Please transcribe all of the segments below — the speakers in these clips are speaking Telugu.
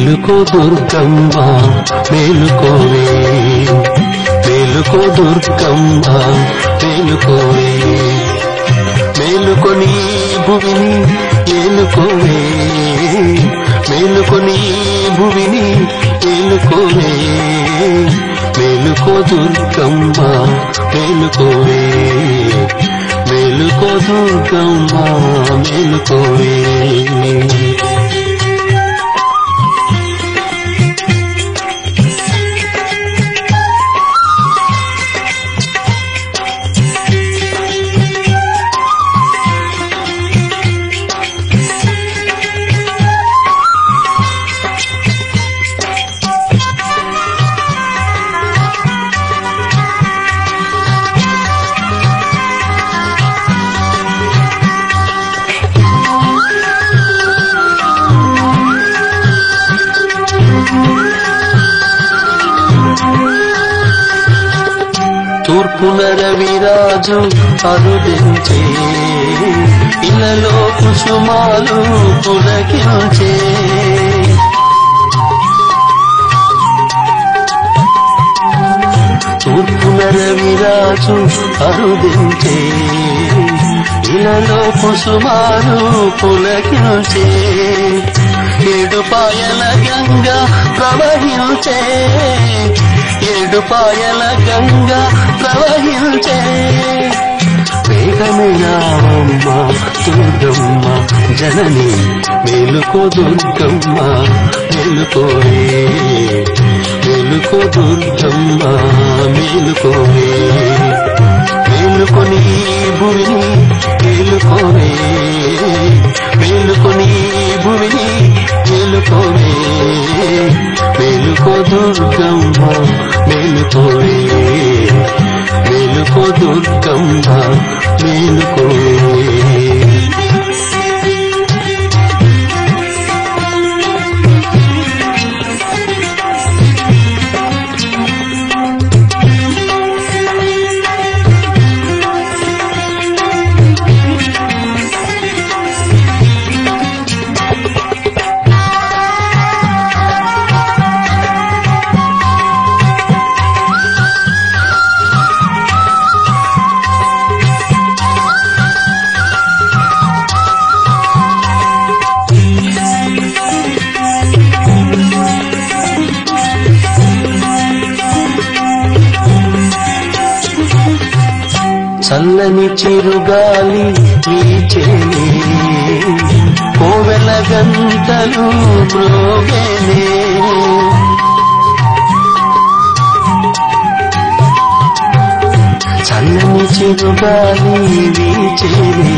మేలుకో దుర్గమ్మ మేలుకోవే మేలుకో దుర్గమ్మ మేలుకోవే మేలుకొని భువిని ఏలుకోవే మేలుకొని భువిని ఏలుకోవే మేలుకో దుర్గమ్మ మేలుకోవే మేలుకో దుర్గమ్మ మేలుకోవే తూర్పున రవిరాజు అరుదించే ఇళ్ళలో కుసుమాలు పులకించే తూర్పున రవిరాజు అరుదించే ఇళ్ళలో కుసుమాలు పులకించే ఏడుపాయల గంగా ప్రవహించే ఏడుపాయల గంగా ప్రవహించే వేగమే రావమ్మ దుర్గమ్మ జనని మేలుకో దుర్గమ్మ మేలుకోవే మేలుకో దుర్గమ్మ మేలుకోవే మేలుకొని భూమిని మేలుకోవే మేలుకొని భూమిని మేలుకోవే మేలుకో దుర్గమ్మ మేలుకోవే మేలుకో దుర్గమ్మ మేలుకోవే చల్లని చిరుగాలి వీచేనే కోవెల గంటలు మ్రోగేనే చల్లని చిరుగాలి వీచేనే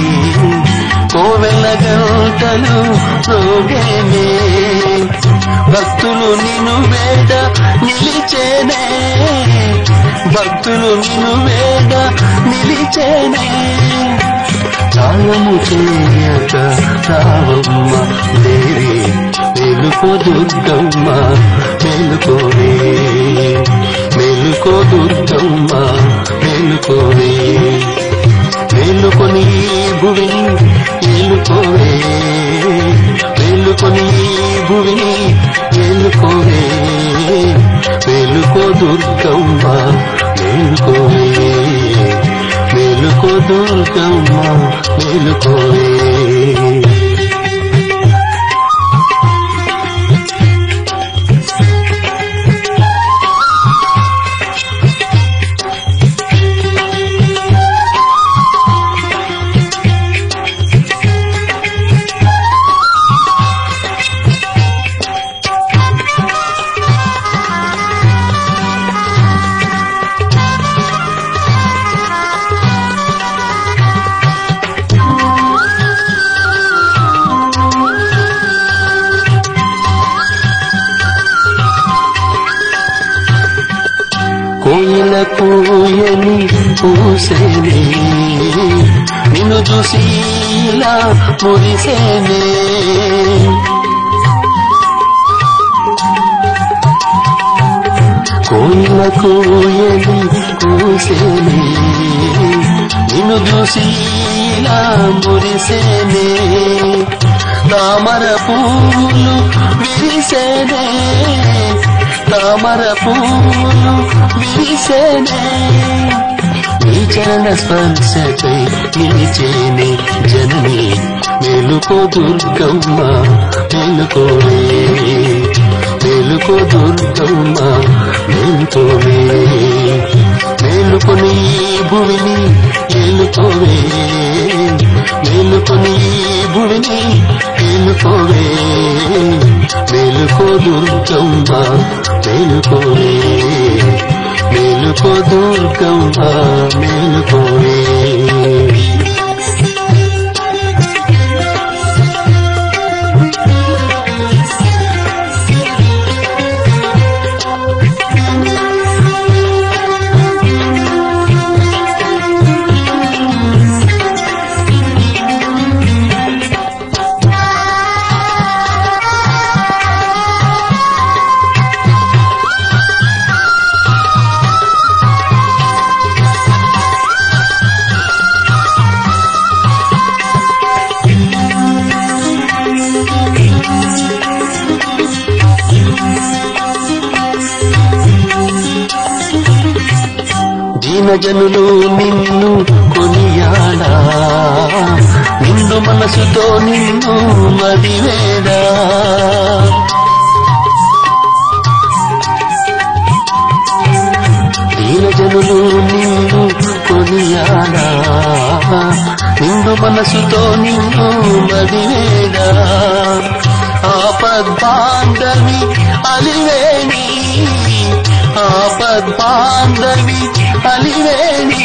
కోవెల గంటలు మ్రోగేనే భక్తులు నిన్ను వేడ నిలిచేనే భక్తులు నిన్ను వేడ నిలిచేనే చాలము చేయక రావమ్మ దేవి మేలుకో దుర్గమ్మ మేలుకోవే మేలుకో దుర్గమ్మ మేలుకోవే మేలుకొని భువిని ఏలుకోవే మేలుకొని భువిని ఏలుకోవే మేలుకో దుర్గమ్మ మేలుకోవే మేలుకో దుర్గమ్మ మేలుకోవే కోయిల పూయని పూసేనే నిన్ను చూసి ఇలా మురిసేనే కోయిల కోయని పూసేనే నిన్ను చూసి ఇలా మురిసేనే తామర పూలు విరిసేనే తామర పూలు విరిసేనే నీ చరణ స్పర్శకై నిలిచేనే జనని మేలుకో దుర్గమ్మ మేలుకోవే మేలుకో దుర్గమ్మ మేలుకోవే మేలుకొని ఈ భువిని ఏలుకోవే మేలుకొని ఈ భువిని ఏలుకోవే మేలుకో దుర్గమ్మ మేలుకోవే మేలుకో దుర్గమ్మ మేలుకోవే దీనజనులు నిన్ను కొనియాడా నిండు మనసుతో నిన్ను మదివేడా దీనజనులు నిన్ను కొనియాడా నిండు మనసుతో నిన్ను మదివేడా ఆపద్బాంధవి అలివేణి ఆపద్బాంధవి అలివేణి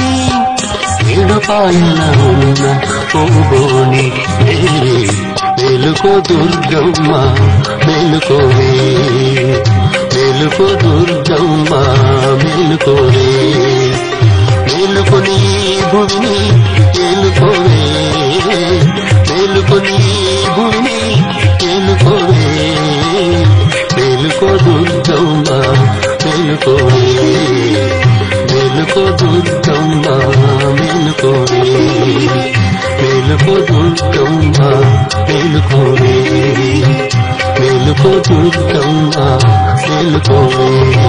ఏడుపాయన ఉన్న పోగోని మేలుకో దుర్గమ్మ మేలుకోవే మేలుకో దుర్గమ్మ మేలుకోవే మేలుకొని ఈ భూమిని ఏలుకోవే మేలుకొని ఈ భూమిని ఏలుకోవే మేలుకో దుర్గమ్మ మేలుకోవే మేలుకో దుర్గమ్మ మేలుకోవే మేలుకో దుర్గమ్మ మేలుకోవే మేలుకో దుర్గమ్మ మేలుకోవే